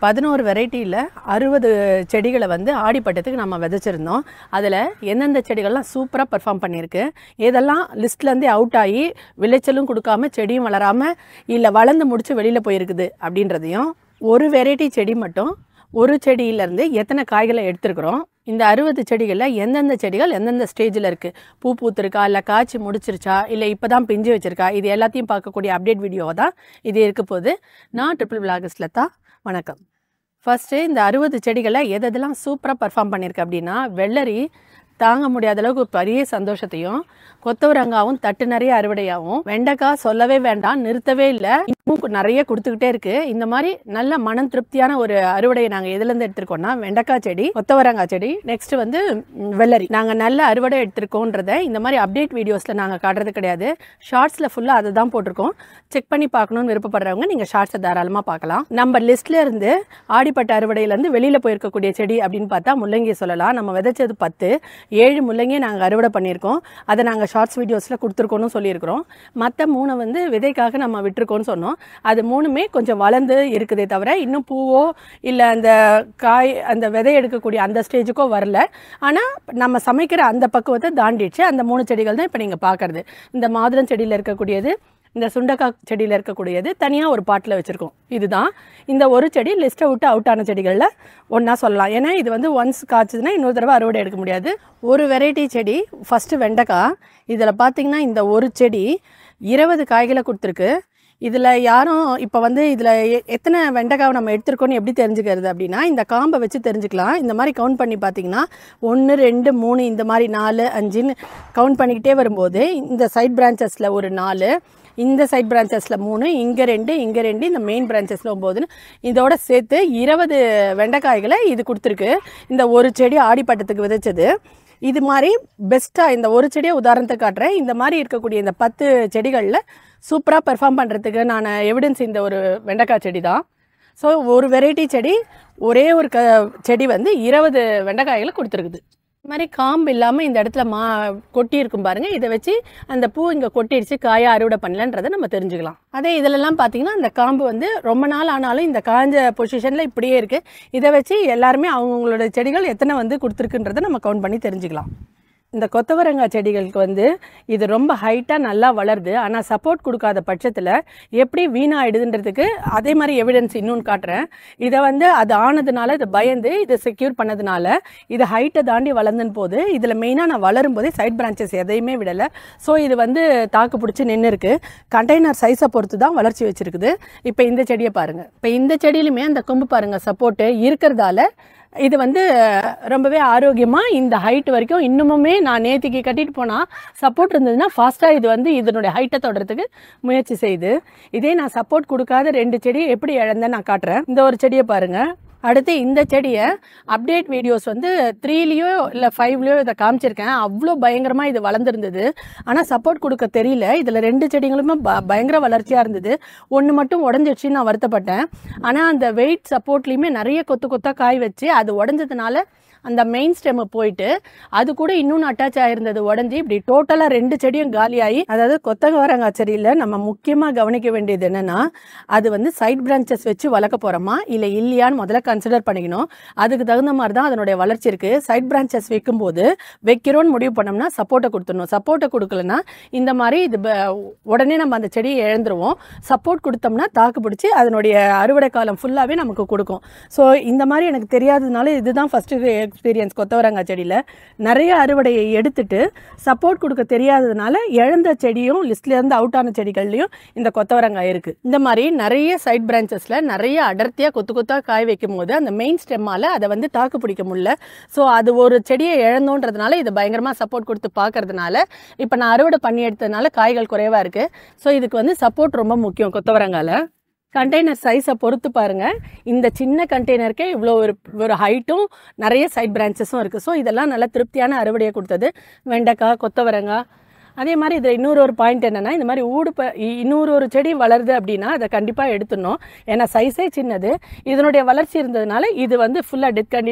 பதினோரு வெரைட்டியில் அறுபது செடிகளை வந்து ஆடிப்பட்டத்துக்கு நம்ம விதைச்சிருந்தோம் அதில் எந்தெந்த செடிகள்லாம் சூப்பராக பெர்ஃபார்ம் பண்ணியிருக்கு எதெல்லாம் லிஸ்ட்லேருந்தே அவுட் ஆகி விளைச்சலும் கொடுக்காம செடியும் வளராமல் இல்லை வளர்ந்து முடிச்சு வெளியில் போயிருக்குது அப்படின்றதையும் ஒரு வெரைட்டி செடி மட்டும் ஒரு செடியிலேருந்து எத்தனை காய்களை எடுத்திருக்கிறோம் இந்த அறுபது செடிகளில் எந்தெந்த செடிகள் எந்தெந்த ஸ்டேஜில் இருக்குது பூ பூத்திருக்கா இல்லை காய்ச்சி முடிச்சிருச்சா இல்லை இப்போ தான் பிஞ்சு வச்சிருக்கா இது எல்லாத்தையும் பார்க்கக்கூடிய அப்டேட் வீடியோ தான் இது இருக்க போது நான் ட்ரிபிள் பிளாகஸில் தான் வணக்கம் ஃபஸ்ட்டு இந்த அறுபது செடிகளை எதெல்லாம் சூப்பராக பர்ஃபார்ம் பண்ணியிருக்கு அப்படின்னா வெள்ளரி தாங்க முடியாத அளவுக்கு பெரிய சந்தோஷத்தையும் கொத்தவரங்காவும் தட்டு நிறைய அறுவடையாகவும் வெண்டைக்காய் சொல்லவே வேண்டாம் நிறுத்தவே இல்லை இன்னும் நிறைய கொடுத்துக்கிட்டே இருக்கு இந்த மாதிரி நல்ல மனம் திருப்தியான ஒரு அறுவடையை நாங்கள் எதுலேருந்து எடுத்திருக்கோம்னா வெண்டைக்காய் செடி கொத்தவரங்காய் செடி நெக்ஸ்ட் வந்து ம், வெள்ளரி நாங்கள் நல்ல அறுவடை எடுத்திருக்கோன்றத இந்த மாதிரி அப்டேட் வீடியோஸில் நாங்கள் காட்டுறது கிடையாது ஷார்ட்ஸில் ஃபுல்லாக அதை தான் போட்டிருக்கோம் செக் பண்ணி பார்க்கணும்னு விருப்பப்படுறவங்க நீங்கள் ஷார்ட்ஸை தாராளமாக பார்க்கலாம் நம்ம லிஸ்ட்ல இருந்து ஆடிப்பட்ட அறுவடையிலேருந்து வெளியில் போயிருக்கக்கூடிய செடி அப்படின்னு பார்த்தா முள்ளங்கியை சொல்லலாம் நம்ம விதைச்சது பத்து ஏழு முள்ளங்கியை நாங்கள் அறுவடை பண்ணியிருக்கோம் அதை நாங்கள் ஷார்ட்ஸ் வீடியோஸில் கொடுத்துருக்கோன்னு சொல்லியிருக்கிறோம் மற்ற மூணை வந்து விதைக்காக நம்ம விட்டுருக்கோம்னு சொன்னோம் அது மூணுமே கொஞ்சம் வளர்ந்து இருக்குதே தவிர இன்னும் பூவோ இல்லை அந்த காய் அந்த விதை எடுக்கக்கூடிய அந்த ஸ்டேஜுக்கோ வரல ஆனால் நம்ம சமைக்கிற அந்த பக்குவத்தை தாண்டிடுச்சு அந்த மூணு செடிகள் தான் இப்போ நீங்கள் பார்க்குறது இந்த மாதுளம் செடியில் இருக்கக்கூடியது இந்த சுண்டக்காய் செடியில் இருக்கக்கூடியது தனியாக ஒரு பாட்டில் வச்சுருக்கோம் இதுதான் இந்த ஒரு செடி லிஸ்ட்டை விட்டு அவுட் ஆன செடிகளில் ஒன்றா சொல்லலாம் ஏன்னா இது வந்து ஒன்ஸ் காய்ச்சதுன்னா இன்னொரு தடவை அறுவடை எடுக்க முடியாது ஒரு வெரைட்டி செடி ஃபஸ்ட்டு வெண்டைக்காய் இதில் பார்த்தீங்கன்னா இந்த ஒரு செடி இருபது காய்களை கொடுத்துருக்கு இதில் யாரும் இப்போ வந்து இதில் எத்தனை வெண்டைக்காவை நம்ம எடுத்திருக்கோம்னு எப்படி தெரிஞ்சுக்கிறது அப்படின்னா இந்த காம்பை வச்சு தெரிஞ்சுக்கலாம் இந்த மாதிரி கவுண்ட் பண்ணி பார்த்தீங்கன்னா ஒன்று ரெண்டு மூணு இந்த மாதிரி நாலு அஞ்சுன்னு கவுண்ட் பண்ணிக்கிட்டே வரும்போது இந்த சைட் பிரான்ச்சஸில் ஒரு நாலு இந்த சைட் பிரான்ச்சஸில் மூணு இங்கே ரெண்டு இங்கே ரெண்டு இந்த மெயின் பிரான்ச்சஸில் ஒம்போதுன்னு இதோட சேர்த்து இருபது வெண்டைக்காய்களை இது கொடுத்துருக்கு இந்த ஒரு செடி ஆடிப்பட்டத்துக்கு விதைச்சது இது மாதிரி பெஸ்ட்டாக இந்த ஒரு செடியை உதாரணத்துக்கு காட்டுறேன் இந்த மாதிரி இருக்கக்கூடிய இந்த பத்து செடிகளில் சூப்பராக பெர்ஃபார்ம் பண்ணுறதுக்கு நான் எவிடன்ஸ் இந்த ஒரு வெண்டைக்காய் செடி தான் ஸோ ஒரு வெரைட்டி செடி ஒரே ஒரு க செடி வந்து இருபது வெண்டைக்காய்களை கொடுத்துருக்குது இது மாதிரி காம்பு இல்லாமல் இந்த இடத்துல மா கொட்டி இருக்கும் பாருங்க இதை வச்சு அந்த பூ இங்கே கொட்டிடுச்சு காயா அறுவடை பண்ணலன்றதை நம்ம தெரிஞ்சுக்கலாம் அதே இதிலெல்லாம் பார்த்தீங்கன்னா அந்த காம்பு வந்து ரொம்ப நாள் ஆனாலும் இந்த காஞ்ச பொசிஷனில் இப்படியே இருக்குது இதை வச்சு எல்லாருமே அவங்களோட செடிகள் எத்தனை வந்து கொடுத்துருக்குன்றதை நம்ம கவுண்ட் பண்ணி தெரிஞ்சுக்கலாம் இந்த கொத்தவரங்காய் செடிகளுக்கு வந்து இது ரொம்ப ஹைட்டாக நல்லா வளருது ஆனால் சப்போர்ட் கொடுக்காத பட்சத்தில் எப்படி வீணாயிடுதுன்றதுக்கு அதே மாதிரி எவிடன்ஸ் இன்னொன்று காட்டுறேன் இதை வந்து அது ஆனதுனால இது பயந்து இதை செக்யூர் பண்ணதுனால இது ஹைட்டை தாண்டி வளர்ந்துன்னு போது இதில் மெயினாக நான் வளரும் போதே சைட் பிரான்ச்சஸ் எதையுமே விடலை ஸோ இது வந்து தாக்கு பிடிச்சி நின்று இருக்கு கண்டெய்னர் சைஸை பொறுத்து தான் வளர்ச்சி வச்சிருக்குது இப்போ இந்த செடியை பாருங்கள் இப்போ இந்த செடியிலுமே அந்த கொம்பு பாருங்கள் சப்போர்ட்டு இருக்கிறதால இது வந்து ரொம்பவே ஆரோக்கியமாக இந்த ஹைட் வரைக்கும் இன்னுமுமே நான் நேத்திக்கு கட்டிட்டு போனால் சப்போர்ட் இருந்ததுன்னா ஃபாஸ்ட்டாக இது வந்து இதனுடைய ஹைட்டை தொடறதுக்கு முயற்சி செய்யுது இதே நான் சப்போர்ட் கொடுக்காத ரெண்டு செடியை எப்படி இழந்தேன்னு நான் காட்டுறேன் இந்த ஒரு செடியை பாருங்கள் அடுத்து இந்த செடியை அப்டேட் வீடியோஸ் வந்து த்ரீலேயோ இல்லை ஃபைவ்லேயோ இதை காமிச்சிருக்கேன் அவ்வளோ பயங்கரமாக இது வளர்ந்துருந்தது ஆனால் சப்போர்ட் கொடுக்க தெரியல இதில் ரெண்டு செடிகளுமே ப பயங்கர வளர்ச்சியாக இருந்தது ஒன்று மட்டும் உடஞ்சிடுச்சின்னு நான் வருத்தப்பட்டேன் ஆனால் அந்த வெயிட் சப்போர்ட்லேயுமே நிறைய கொத்து கொத்தாக காய் வச்சு அது உடஞ்சதுனால அந்த மெயின் ஸ்டெம் போயிட்டு அது கூட இன்னொன்று அட்டாச் ஆயிருந்தது உடஞ்சி இப்படி டோட்டலாக ரெண்டு செடியும் காலியாகி அதாவது கொத்தகவரங்காய் செடியில் நம்ம முக்கியமாக கவனிக்க வேண்டியது என்னென்னா அது வந்து சைட் பிரான்ச்சஸ் வச்சு வளர்க்க போகிறோமா இல்லை இல்லையான்னு முதல்ல கன்சிடர் பண்ணிக்கணும் அதுக்கு தகுந்த மாதிரி தான் அதனுடைய வளர்ச்சி இருக்குது சைட் பிரான்ச்சஸ் வைக்கும்போது வைக்கிறோன்னு முடிவு பண்ணோம்னா சப்போர்ட்டை கொடுத்துடணும் சப்போர்ட்டை கொடுக்கலன்னா இந்த மாதிரி இது ப- உடனே நம்ம அந்த செடியை இழந்துருவோம் சப்போர்ட் கொடுத்தோம்னா தாக்கு பிடிச்சி அதனுடைய அறுவடை காலம் ஃபுல்லாகவே நமக்கு கொடுக்கும் ஸோ இந்த மாதிரி எனக்கு தெரியாததுனால இதுதான் ஃபஸ்ட்டு எக்ஸ்பீரியன்ஸ் கொத்தவரங்காய் செடியில் நிறைய அறுவடையை எடுத்துட்டு சப்போர்ட் கொடுக்க தெரியாததுனால இழந்த செடியும் லிஸ்ட்லேருந்து அவுட் ஆன செடிகள்லையும் இந்த கொத்தவரங்காய் இருக்குது இந்த மாதிரி நிறைய சைட் பிரான்ச்சஸில் நிறைய அடர்த்தியாக கொத்து கொத்தாக காய் வைக்கும் போது அந்த மெயின் ஸ்டெம்மால் அதை வந்து தாக்கு பிடிக்க முடியல ஸோ அது ஒரு செடியை இழந்தோன்றதுனால இது பயங்கரமாக சப்போர்ட் கொடுத்து பார்க்கறதுனால இப்போ நான் அறுவடை பண்ணி எடுத்ததுனால காய்கள் குறைவாக இருக்குது ஸோ இதுக்கு வந்து சப்போர்ட் ரொம்ப முக்கியம் கொத்தவரங்காயில் கண்டெய்னர் சைஸை பொறுத்து பாருங்கள் இந்த சின்ன கண்டெய்னருக்கே இவ்வளோ ஒரு ஒரு ஹைட்டும் நிறைய சைட் பிரான்ச்சஸும் இருக்குது ஸோ இதெல்லாம் நல்ல திருப்தியான அறுவடையை கொடுத்தது வெண்டைக்காய் கொத்தவரங்காய் அதே மாதிரி இதில் இன்னொரு ஒரு பாயிண்ட் என்னென்னா இந்த மாதிரி ஊடு ப இ- இன்னொரு ஒரு செடி வளருது அப்படின்னா அதை கண்டிப்பாக எடுத்துடணும் ஏன்னா சைஸே சின்னது இதனுடைய வளர்ச்சி இருந்ததுனால இது வந்து ஃபுல்லாக டெத் கண்டின்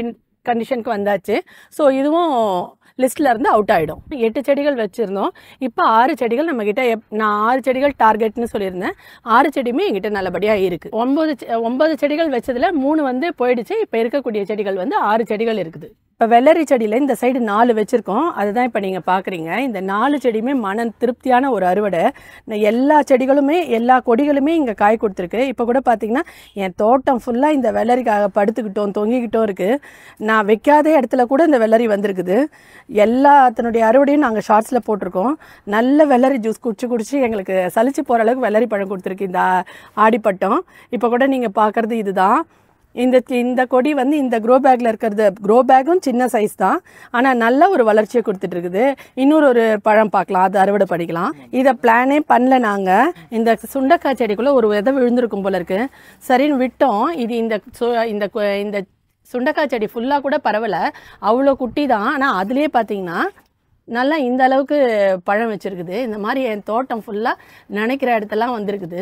கண்டிஷனுக்கு வந்தாச்சு ஸோ இதுவும் லிஸ்ட்ல இருந்து அவுட் ஆகிடும் எட்டு செடிகள் வச்சுருந்தோம் இப்போ ஆறு செடிகள் நம்மக்கிட்ட எப் நான் ஆறு செடிகள் டார்கெட்னு சொல்லியிருந்தேன் ஆறு செடியுமே எங்கிட்ட நல்லபடியாக இருக்குது ஒன்பது செ- ஒன்பது செடிகள் வச்சதுல மூணு வந்து போயிடுச்சு இப்போ இருக்கக்கூடிய செடிகள் வந்து ஆறு செடிகள் இருக்குது இப்போ வெள்ளரி செடியில் இந்த சைடு நாலு வச்சுருக்கோம் அதுதான் இப்போ நீங்கள் பார்க்குறீங்க இந்த நாலு செடியுமே மன திருப்தியான ஒரு அறுவடை நான் எல்லா செடிகளுமே எல்லா கொடிகளுமே இங்கே காய் கொடுத்துருக்கு இப்போ கூட பார்த்தீங்கன்னா என் தோட்டம் ஃபுல்லாக இந்த வெள்ளரிக்காக படுத்துக்கிட்டோம் தொங்கிக்கிட்டோம் இருக்குது நான் வைக்காத இடத்துல கூட இந்த வெள்ளரி வந்திருக்குது எல்லாத்தினுடைய அறுவடையும் நாங்கள் ஷார்ட்ஸில் போட்டிருக்கோம் நல்ல வெள்ளரி ஜூஸ் குடிச்சு குடிச்சு எங்களுக்கு சலிச்சு போகிற அளவுக்கு வெள்ளரி பழம் கொடுத்துருக்கு இந்த ஆ- ஆடிப்பட்டம் இப்போ கூட நீங்கள் பார்க்குறது இதுதான் இந்த இந்த கொடி வந்து இந்த க்ரோ பேக்கில் இருக்கிறது க்ரோ பேக்கும் சின்ன சைஸ் தான் ஆனால் நல்ல ஒரு வளர்ச்சியை கொடுத்துட்டு இருக்குது இன்னொரு ஒரு பழம் பார்க்கலாம் அது அறுவடை பண்ணிக்கலாம் இதை பிளானே பண்ணல நாங்கள் இந்த சுண்டக்காய் செடிக்குள்ளே ஒரு விதை விழுந்திருக்கும் போல இருக்கு சரின்னு விட்டோம் இது இந்த சு- இந்த கொ- இந்த சுண்டக்காய் செடி ஃபுல்லாக கூட பரவல அவ்வளோ குட்டி தான் ஆனால் அதுலேயே பார்த்தீங்கன்னா நல்லா இந்த அளவுக்கு பழம் வச்சிருக்குது இந்த மாதிரி என் தோட்டம் ஃபுல்லாக நினைக்கிற இடத்தெல்லாம் வந்திருக்குது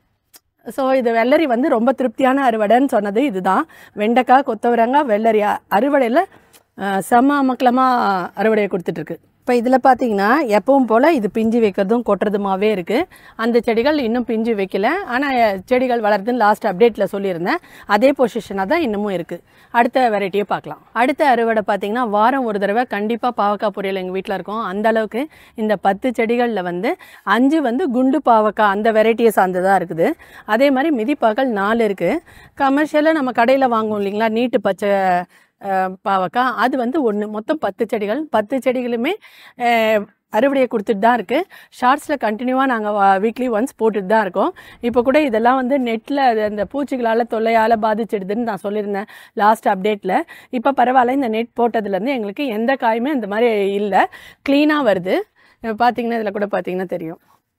ஸோ இது வெள்ளரி வந்து ரொம்ப திருப்தியான அறுவடைன்னு சொன்னது இதுதான் வெண்டைக்காய் கொத்தவரங்காய் வெள்ளரி அ- அறுவடையில் அஹ், செம அமக்கலமாக அறுவடையை கொடுத்துட்ருக்கு இப்போ இதில் பார்த்தீங்கன்னா எப்பவும் போல் இது பிஞ்சு வைக்கிறதும் கொட்டுறதுமாவே இருக்குது அந்த செடிகள் இன்னும் பிஞ்சு வைக்கல ஆனால் செடிகள் வளருதுன்னு லாஸ்ட் அப்டேட்டில் சொல்லியிருந்தேன் அதே பொசிஷனாக தான் இன்னமும் இருக்குது அடுத்த வெரைட்டியை பார்க்கலாம் அடுத்த அறுவடை பார்த்தீங்கன்னா வாரம் ஒரு தடவை கண்டிப்பாக பாவக்காய் பொரியல் எங்கள் வீட்டில் இருக்கும் அந்த அளவுக்கு இந்த பத்து செடிகளில் வந்து அஞ்சு வந்து குண்டு பாவக்காய் அந்த வெரைட்டியை சார்ந்ததாக இருக்குது அதே மாதிரி மிதிப்பாக்கள் நாலு இருக்குது கமர்ஷியலாக நம்ம கடையில் வாங்குவோம் இல்லைங்களா நீட்டு பச்சை அஹ், பாவக்காய் அது வந்து ஒன்று மொத்தம் பத்து செடிகள் பத்து செடிகளுமே அஹ், அறுவடையை கொடுத்துட்டு தான் இருக்குது ஷார்ட்ஸில் கண்டினியூவாக நாங்கள் வீக்லி ஒன்ஸ் போட்டுட்டு தான் இருக்கோம் இப்போ கூட இதெல்லாம் வந்து நெட்டில் அந்த பூச்சிகளால் தொல்லையால் பாதிச்சிடுதுன்னு நான் சொல்லியிருந்தேன் லாஸ்ட் அப்டேட்டில் இப்போ பரவாயில்ல இந்த நெட் போட்டதுலேருந்து எங்களுக்கு எந்த காயுமே இந்த மாதிரி இல்லை க்ளீனாக வருது இப்போ பார்த்தீங்கன்னா இதில் கூட பார்த்தீங்கன்னா தெரியும்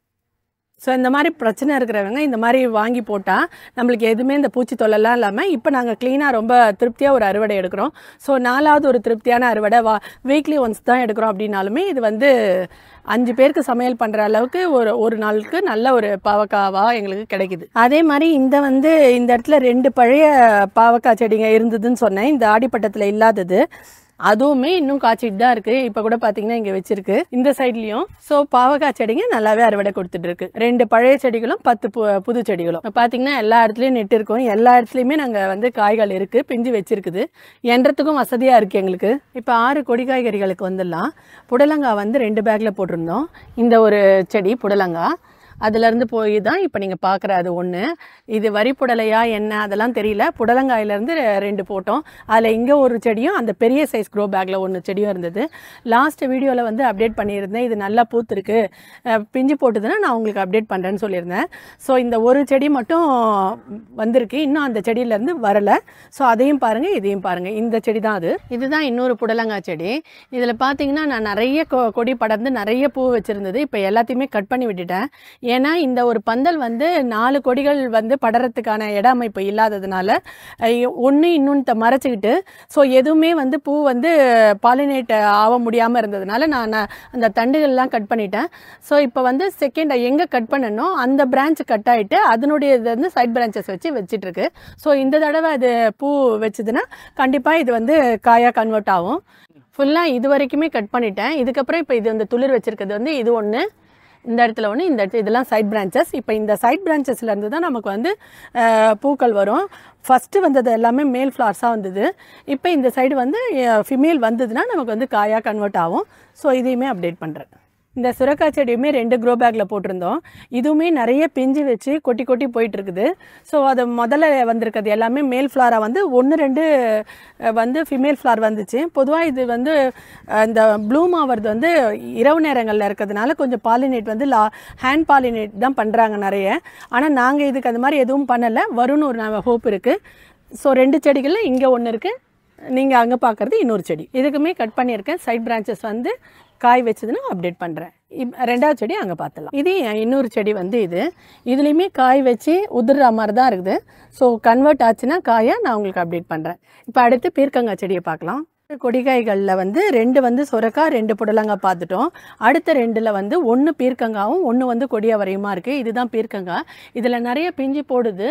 ஸோ இந்த மாதிரி பிரச்சனை இருக்கிறவங்க இந்த மாதிரி வாங்கி போட்டால் நம்மளுக்கு எதுவுமே இந்த பூச்சி தொல்லைலாம் இல்லாமல் இப்போ நாங்கள் க்ளீனாக ரொம்ப திருப்தியாக ஒரு அறுவடை எடுக்கிறோம் ஸோ நாலாவது ஒரு திருப்தியான அறுவடை வா வீக்லி ஒன்ஸ் தான் எடுக்கிறோம் அப்படின்னாலுமே இது வந்து அஞ்சு பேருக்கு சமையல் பண்ணுற அளவுக்கு ஒரு ஒரு நாளுக்கு நல்ல ஒரு பாவக்காவாக எங்களுக்கு கிடைக்குது அதே மாதிரி இந்த வந்து இந்த இடத்துல ரெண்டு பழைய பாவக்காய் செடிங்க இருந்ததுன்னு சொன்னேன் இந்த ஆடிப்பட்டத்தில் இல்லாதது அதுவுமே இன்னும் காய்ச்சிட்டு தான் இருக்கு இப்போ கூட பார்த்தீங்கன்னா இங்கே வச்சிருக்கு இந்த சைட்லயும் ஸோ பாவக்காய் செடிங்க நல்லாவே அறுவடை கொடுத்துட்டு இருக்கு ரெண்டு பழைய செடிகளும் பத்து பு- புது செடிகளும் இப்ப பார்த்தீங்கன்னா எல்லா இடத்துலையும் நெட் இருக்கும் எல்லா இடத்துலையுமே நாங்கள் வந்து காய்கள் இருக்கு பிஞ்சு வச்சிருக்குது எண்றதுக்கும் வசதியாக இருக்கு எங்களுக்கு இப்போ ஆறு கொடி காய்கறிகளுக்கு வந்துடலாம் புடலங்காய் வந்து ரெண்டு பேக்ல போட்டிருந்தோம் இந்த ஒரு செடி புடலங்காய் அதுலேருந்து போய் தான் இப்போ நீங்கள் பார்க்குற அது ஒன்று இது வரி புடலையா என்ன அதெல்லாம் தெரியல புடலங்காயிலேருந்து ரெண்டு போட்டோம் அதில் இங்கே ஒரு செடியும் அந்த பெரிய சைஸ் க்ரோ பேக்கில் ஒன்று செடியும் இருந்தது லாஸ்ட் வீடியோவில் வந்து அப்டேட் பண்ணியிருந்தேன் இது நல்லா பூத்துருக்கு அஹ், பிஞ்சு போட்டுதுன்னா நான் உங்களுக்கு அப்டேட் பண்ணுறேன்னு சொல்லியிருந்தேன் ஸோ இந்த ஒரு செடி மட்டும் வந்திருக்கு இன்னும் அந்த செடியிலேருந்து வரலை ஸோ அதையும் பாருங்கள் இதையும் பாருங்கள் இந்த செடி தான் அது இதுதான் இன்னொரு புடலங்காய் செடி இதில் பார்த்தீங்கன்னா நான் நிறைய கொ- கொடி படர்ந்து நிறைய பூ வச்சுருந்தது இப்போ எல்லாத்தையுமே கட் பண்ணி விட்டுட்டேன் ஏன்னா இந்த ஒரு பந்தல் வந்து நாலு கொடிகள் வந்து படறதுக்கான இட அமைப்பு இல்லாததுனால ஒன்று இன்னொன்று மறைச்சிக்கிட்டு ஸோ எதுவுமே வந்து பூ வந்து பாலினேட் ஆக முடியாமல் இருந்ததுனால நான் நான் அந்த தண்டுகள்லாம் கட் பண்ணிட்டேன் ஸோ இப்போ வந்து செகண்ட் எங்கே கட் பண்ணனோ அந்த பிரான்ச் கட் ஆகிட்டு அதனுடைய இது வந்து சைட் பிரான்ச்சஸ் வச்சு வச்சிட்டு இருக்கு ஸோ இந்த தடவை அது பூ வச்சதுன்னா கண்டிப்பாக இது வந்து காயாக கன்வெர்ட் ஆகும் ஃபுல்லாக இது வரைக்குமே கட் பண்ணிட்டேன் இதுக்கப்புறம் இப்போ இது வந்து துளிர் வச்சிருக்கிறது வந்து இது ஒன்று இந்த இடத்துல ஒன்று இந்த இடத்துல இதெல்லாம் சைட் பிரான்ச்சஸ் இப்போ இந்த சைட் பிரான்ச்சஸ்லேருந்து தான் நமக்கு வந்து அஹ், பூக்கள் வரும் ஃபஸ்ட்டு வந்தது எல்லாமே மேல் ஃப்ளார்ஸாக வந்தது இப்போ இந்த சைடு வந்து ஃபிமேல் வந்ததுன்னா நமக்கு வந்து காயாக கன்வெர்ட் ஆகும் ஸோ இதையுமே அப்டேட் பண்ணுறேன் இந்த சுரக்காய் செடியுமே ரெண்டு க்ரோ பேக்கில் போட்டிருந்தோம் இதுவுமே நிறைய பிஞ்சு வச்சு கொட்டி கொட்டி போயிட்டு இருக்குது ஸோ அது முதல்ல வந்திருக்கிறது எல்லாமே மேல் ஃப்ளாராக வந்து ஒன்று ரெண்டு அஹ், வந்து ஃபிமேல் ஃப்ளார் வந்துச்சு பொதுவாக இது வந்து அஹ், இந்த ப்ளூம் ஆகிறது வந்து இரவு நேரங்களில் இருக்கிறதுனால கொஞ்சம் பாலினேட் வந்து லா ஹேண்ட் பாலினேட் தான் பண்ணுறாங்க நிறைய ஆனால் நாங்கள் இதுக்கு அந்த மாதிரி எதுவும் பண்ணலை வரும்னு ஒரு ஹோப் இருக்குது ஸோ ரெண்டு செடிகளில் இங்கே ஒன்று இருக்குது நீங்கள் அங்கே பார்க்குறது இன்னொரு செடி இதுக்குமே கட் பண்ணியிருக்கேன் சைட் பிரான்ச்சஸ் வந்து காய் வச்சதுன்னா அப்டேட் பண்ணுறேன் இப் ரெண்டாவது செடி அங்கே பார்த்துலாம் இது என் இன்னொரு செடி வந்து இது இதுலேயுமே காய் வச்சு உதிர்ற மாதிரி தான் இருக்குது ஸோ கன்வெர்ட் ஆச்சுன்னா காயை நான் உங்களுக்கு அப்டேட் பண்ணுறேன் இப்போ அடுத்து பீர்க்கங்காய் செடியை பார்க்கலாம் கொடிகாய்களில் வந்து ரெண்டு வந்து சுரக்காய் ரெண்டு புடலங்காய் பார்த்துட்டோம் அடுத்த ரெண்டில் வந்து ஒன்று பீர்க்கங்காவும் ஒன்று வந்து கொடிய வரையுமா இருக்குது இதுதான் பீர்க்கங்காய் இதில் நிறைய பிஞ்சு போடுது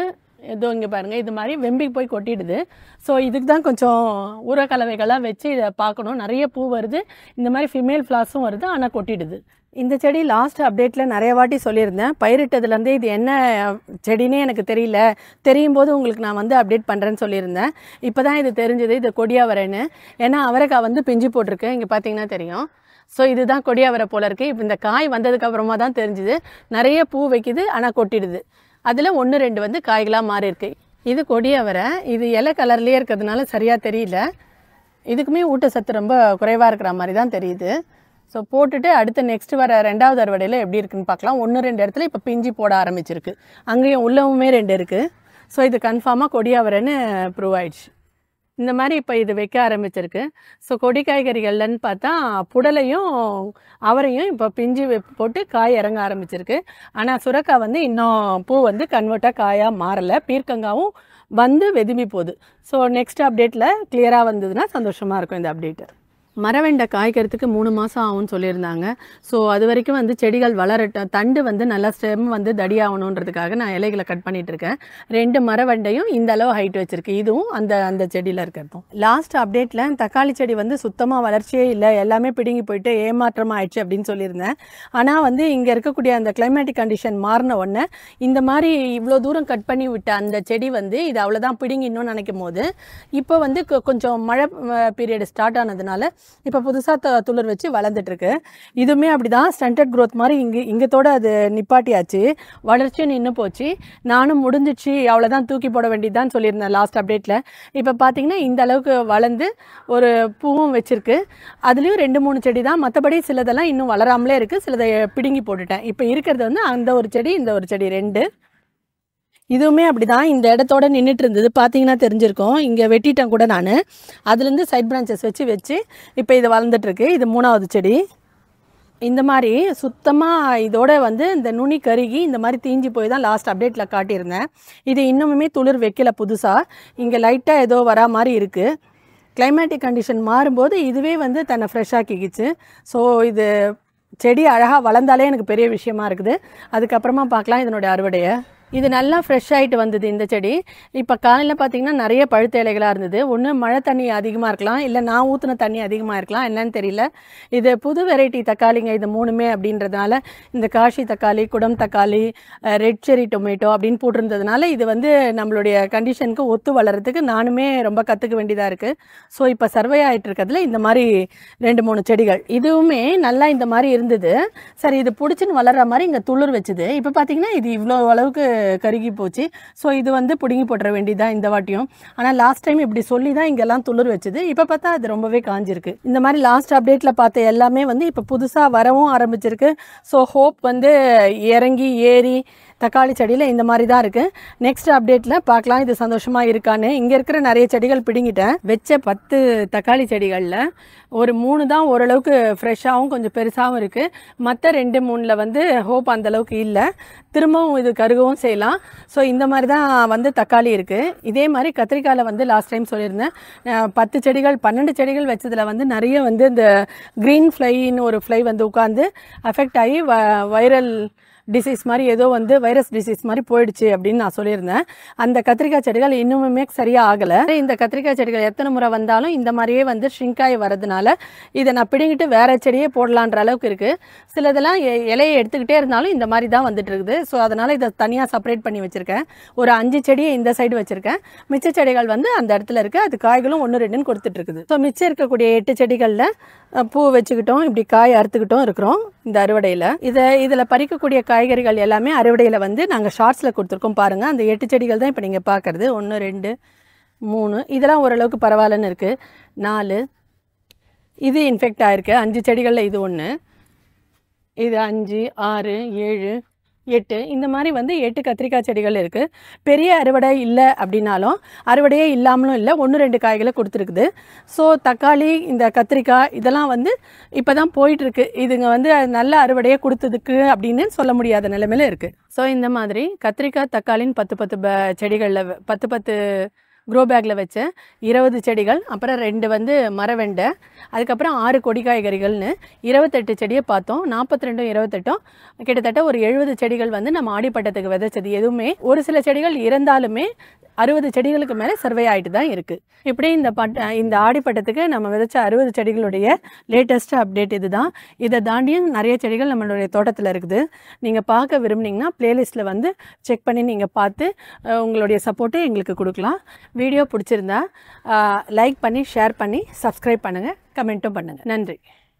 ஏதோ இங்கே பாருங்கள் இது மாதிரி வெம்பி போய் கொட்டிடுது ஸோ இதுக்கு தான் கொஞ்சம் உரக்கலவைகள்லாம் வச்சு இதை பார்க்கணும் நிறைய பூ வருது இந்த மாதிரி ஃபிமேல் ஃப்ளாஸும் வருது ஆனால் கொட்டிடுது இந்த செடி லாஸ்ட் அப்டேட்டில் நிறைய வாட்டி சொல்லியிருந்தேன் பயிரிட்டதுலேருந்தே இது என்ன செடினே எனக்கு தெரியல தெரியும் போது உங்களுக்கு நான் வந்து அப்டேட் பண்ணுறேன்னு சொல்லியிருந்தேன் இப்போ தான் இது தெரிஞ்சது இது கொடியாவரைன்னு ஏன்னா அவரைக்காய் வந்து பிஞ்சு போட்டிருக்கு இங்கே பார்த்தீங்கன்னா தெரியும் ஸோ இதுதான் கொடியாவரை போல இருக்குது இப்போ இந்த காய் வந்ததுக்கு அப்புறமா தான் தெரிஞ்சுது நிறைய பூ வைக்குது ஆனால் கொட்டிடுது அதில் ஒன்று ரெண்டு வந்து காய்களாக மாறி இருக்கு இது கொடியாவரை இது இலை கலர்லேயே இருக்கிறதுனால சரியாக தெரியல இதுக்குமே ஊட்டச்சத்து ரொம்ப குறைவாக இருக்கிற மாதிரி தான் தெரியுது ஸோ போட்டுட்டு அடுத்து நெக்ஸ்ட் வர ரெண்டாவது அறுவடையில் எப்படி இருக்குன்னு பார்க்கலாம் ஒன்று ரெண்டு இடத்துல இப்போ பிஞ்சி போட ஆரம்பிச்சிருக்கு அங்கேயும் உள்ளவுமே ரெண்டு இருக்குது ஸோ இது கன்ஃபார்மாக கொடியாவரைன்னு ப்ரூவ் ஆயிடுச்சு இந்த மாதிரி இப்போ இது வைக்க ஆரம்பிச்சிருக்கு ஸோ கொடி காய்கறிகள்லன்னு பார்த்தா புடலையும் அவரையும் இப்போ பிஞ்சு வெ- போட்டு காய் இறங்க ஆரம்பிச்சிருக்கு ஆனால் சுரக்காய் வந்து இன்னும் பூ வந்து கன்வெர்ட்டாக காயாக மாறலை பீர்க்கங்காவும் வந்து வெதும்பி போகுது ஸோ நெக்ஸ்ட் அப்டேட்டில் கிளியராக வந்ததுன்னா சந்தோஷமாக இருக்கும் இந்த அப்டேட்டு மரவெண்டை காய்க்கிறதுக்கு மூணு மாதம் ஆகும்னு சொல்லியிருந்தாங்க ஸோ அது வரைக்கும் வந்து செடிகள் வளரட்டும் தண்டு வந்து நல்லா ஸ்டெம் வந்து தடியாகணுன்றதுக்காக நான் இலைகளை கட் பண்ணிட்டு இருக்கேன் ரெண்டு மரவண்டையும் இந்த அளவு ஹைட் வச்சிருக்கு இதுவும் அந்த அந்த செடியில் இருக்கிறதும் லாஸ்ட் அப்டேட்டில் தக்காளி செடி வந்து சுத்தமாக வளர்ச்சியே இல்லை எல்லாமே பிடுங்கி போயிட்டு ஏமாற்றமாக ஆயிடுச்சு அப்படின்னு சொல்லியிருந்தேன் ஆனால் வந்து இங்கே இருக்கக்கூடிய அந்த கிளைமேட்டிக் கண்டிஷன் மாறின உடனே இந்த மாதிரி இவ்வளோ தூரம் கட் பண்ணி விட்ட அந்த செடி வந்து இது அவ்வளோதான் பிடுங்கிடணும்னு நினைக்கும் போது இப்போ வந்து கொ- கொஞ்சம் மழை பீரியட் ஸ்டார்ட் ஆனதுனால இப்போ புதுசாக துளிர் வச்சு வளர்ந்துட்டு இருக்கு இதுவுமே அப்படிதான் ஸ்டண்டட் growth மாதிரி இங்கே இங்கத்தோட அது நிப்பாட்டியாச்சு வளர்ச்சியும் நின்று போச்சு நானும் முடிஞ்சிச்சு அவ்வளோதான் தூக்கி போட வேண்டியதுதான் சொல்லியிருந்தேன் லாஸ்ட் அப்டேட்டில் இப்போ பார்த்தீங்கன்னா இந்த அளவுக்கு வளர்ந்து ஒரு பூவும் வச்சிருக்கு அதுலேயும் ரெண்டு மூணு செடி தான் மற்றபடி சிலதெல்லாம் இன்னும் வளராமலே இருக்குது சிலதை பிடுங்கி போட்டுட்டேன் இப்போ இருக்கிறது வந்து அந்த ஒரு செடி இந்த ஒரு செடி ரெண்டு இதுவுமே அப்படிதான் இந்த இடத்தோட நின்றுட்டு இருந்தது பார்த்தீங்கன்னா தெரிஞ்சிருக்கும் இங்கே வெட்டிட்டேன் கூட நான் அதுலேருந்து சைட் பிரான்ச்சஸ் வச்சு வச்சு இப்போ இது வளர்ந்துட்டு இருக்கு இது மூணாவது செடி இந்த மாதிரி சுத்தமாக இதோட வந்து இந்த நுனி கருகி இந்த மாதிரி தீஞ்சு போய் தான் லாஸ்ட் அப்டேட்டில் காட்டியிருந்தேன் இது இன்னுமுமே துளிர் வைக்கல புதுசாக இங்கே லைட்டாக ஏதோ வரா மாதிரி இருக்குது கிளைமேட்டிக் கண்டிஷன் மாறும்போது இதுவே வந்து தன்னை ஃப்ரெஷ் ஆக்கிக்கிச்சு ஸோ இது செடி அழகாக வளர்ந்தாலே எனக்கு பெரிய விஷயமா இருக்குது அதுக்கப்புறமா பார்க்கலாம் இதனுடைய அறுவடையை இது நல்லா ஃப்ரெஷ் ஆகிட்டு வந்தது இந்த செடி இப்போ காலையில் பார்த்தீங்கன்னா நிறைய பழுத்த இலைகளாக இருந்தது ஒன்று மழை தண்ணி அதிகமாக இருக்கலாம் இல்லை நான் ஊற்றின தண்ணி அதிகமாக இருக்கலாம் என்னன்னு தெரியல இது புது வெரைட்டி தக்காளிங்க இது மூணுமே அப்படின்றதுனால இந்த காஷி தக்காளி குடம் தக்காளி ரெட் செரி டொமேட்டோ அப்படின்னு போட்டிருந்ததுனால இது வந்து நம்மளுடைய கண்டிஷனுக்கு ஒத்து வளர்கிறதுக்கு நானுமே ரொம்ப கற்றுக்க வேண்டியதாக இருக்குது ஸோ இப்போ சர்வே ஆகிட்டு இருக்கிறதுல இந்த மாதிரி ரெண்டு மூணு செடிகள் இதுவுமே நல்லா இந்த மாதிரி இருந்தது சரி இது பிடிச்சின்னு வளர்ற மாதிரி இங்கே துளிர் வச்சுது இப்போ பார்த்தீங்கன்னா இது இவ்வளோ அளவுக்கு கருகி போச்சு ஸோ இது வந்து பிடுங்கி போட்டுற வேண்டியதுதான் இந்த வாட்டியும் ஆனால் லாஸ்ட் டைம் இப்படி சொல்லி தான் இங்கெல்லாம் துளிர் வச்சுது இப்போ பார்த்தா அது ரொம்பவே காஞ்சிருக்கு இந்த மாதிரி லாஸ்ட் அப்டேட்டில் பார்த்த எல்லாமே வந்து இப்போ புதுசாக வரவும் ஆரம்பிச்சிருக்கு ஸோ ஹோப் வந்து இறங்கி ஏறி தக்காளி செடியில் இந்த மாதிரி தான் இருக்குது நெக்ஸ்ட் அப்டேட்டில் பார்க்கலாம் இது சந்தோஷமாக இருக்கான்னு இங்கே இருக்கிற நிறைய செடிகள் பிடுங்கிட்டேன் வச்ச பத்து தக்காளி செடிகளில் ஒரு மூணு தான் ஓரளவுக்கு ஃப்ரெஷ்ஷாகவும் கொஞ்சம் பெருசாகவும் இருக்குது மற்ற ரெண்டு மூணில் வந்து ஹோப் அந்த அளவுக்கு இல்லை திரும்பவும் இது கருகவும் செய்யலாம் ஸோ இந்த மாதிரி தான் வந்து தக்காளி இருக்குது இதே மாதிரி கத்திரிக்காயில் வந்து லாஸ்ட் டைம் சொல்லியிருந்தேன் அஹ் பத்து செடிகள் பன்னெண்டு செடிகள் வச்சதில் வந்து நிறைய வந்து இந்த க்ரீன் ஃப்ளைன்னு ஒரு ஃப்ளை வந்து உட்காந்து அஃபெக்ட் ஆகி வ வைரல் டிசீஸ் மாதிரி ஏதோ வந்து வைரஸ் டிசீஸ் மாதிரி போயிடுச்சு அப்படின்னு நான் சொல்லியிருந்தேன் அந்த கத்திரிக்காய் செடிகள் இன்னுமுமே சரியாக ஆகலை இந்த கத்திரிக்காய் செடிகள் எத்தனை முறை வந்தாலும் இந்த மாதிரியே வந்து ஷ்ரிங்காய் வரதுனால இதை நான் பிடுங்கிட்டு வேற செடியே போடலான்ற அளவுக்கு இருக்குது சிலதெல்லாம் எ- இலையை எடுத்துக்கிட்டே இருந்தாலும் இந்த மாதிரி தான் வந்துட்டு இருக்குது ஸோ அதனால் இதை தனியாக செப்பரேட் பண்ணி வச்சுருக்கேன் ஒரு அஞ்சு செடியை இந்த சைடு வச்சுருக்கேன் மிச்ச செடிகள் வந்து அந்த இடத்துல இருக்குது அது காய்களும் ஒன்று ரெண்டுன்னு கொடுத்துட்டு இருக்குது ஸோ மிச்சம் இருக்கக்கூடிய எட்டு செடிகளில் அஹ், பூ வச்சுக்கிட்டோம் இப்படி காய் அறுத்துக்கிட்டும் இருக்கிறோம் இந்த அறுவடையில் இதை இதில் பறிக்கக்கூடிய காய்கறிகள் எல்லாமே அறுவடையில் வந்து நாங்கள் ஷார்ட்ஸில் கொடுத்துருக்கோம் பாருங்கள் அந்த எட்டு செடிகள் தான் இப்போ நீங்கள் பார்க்குறது ஒன்று ரெண்டு மூணு இதெல்லாம் ஓரளவுக்கு பரவாயில்லன்னு இருக்குது நாலு இது இன்ஃபெக்ட் ஆயிருக்கு அஞ்சு செடிகளில் இது ஒன்று இது அஞ்சு ஆறு ஏழு எட்டு இந்த மாதிரி வந்து எட்டு கத்திரிக்காய் செடிகள் இருக்குது பெரிய அறுவடை இல்லை அப்படின்னாலும் அறுவடையே இல்லாமலும் இல்லை ஒன்று ரெண்டு காய்களை கொடுத்துருக்குது ஸோ தக்காளி இந்த கத்திரிக்காய் இதெல்லாம் வந்து இப்போ தான் போயிட்டுருக்கு இதுங்க வந்து நல்ல அறுவடையை கொடுத்ததுக்கு அப்படின்னு சொல்ல முடியாத நிலைமையில இருக்குது ஸோ இந்த மாதிரி கத்திரிக்காய் தக்காளின்னு பத்து பத்து ப செடிகளில் பத்து பத்து க்ரோ பேக்கில் வச்சேன் இருபது செடிகள் அப்புறம் ரெண்டு வந்து மரவெண்டை அதுக்கப்புறம் ஆறு கொடி காய்கறிகள்னு இருபத்தெட்டு செடியை பார்த்தோம் நாற்பத்தி ரெண்டும் இருபத்தெட்டும் கிட்டத்தட்ட ஒரு எழுபது செடிகள் வந்து நம்ம ஆடிப்பட்டத்துக்கு விதைச்சது எதுவுமே ஒரு சில செடிகள் இறந்தாலுமே அறுபது செடிகளுக்கு மேலே சர்வே ஆகிட்டு தான் இருக்குது இப்படி இந்த பட் இந்த ஆடிப்பட்டத்துக்கு நம்ம விதைச்ச அறுபது செடிகளுடைய லேட்டஸ்ட் அப்டேட் இதுதான் இதை தாண்டியும் நிறைய செடிகள் நம்மளுடைய தோட்டத்தில் இருக்குது நீங்கள் பார்க்க விரும்புனீங்கன்னா பிளேலிஸ்ட்டில் வந்து செக் பண்ணி நீங்கள் பார்த்து அஹ், உங்களுடைய சப்போர்ட்டை எங்களுக்கு கொடுக்கலாம் வீடியோ பிடிச்சிருந்தா லைக் பண்ணி ஷேர் பண்ணி சப்ஸ்கிரைப் பண்ணுங்கள் கமெண்ட்டும் பண்ணுங்கள் நன்றி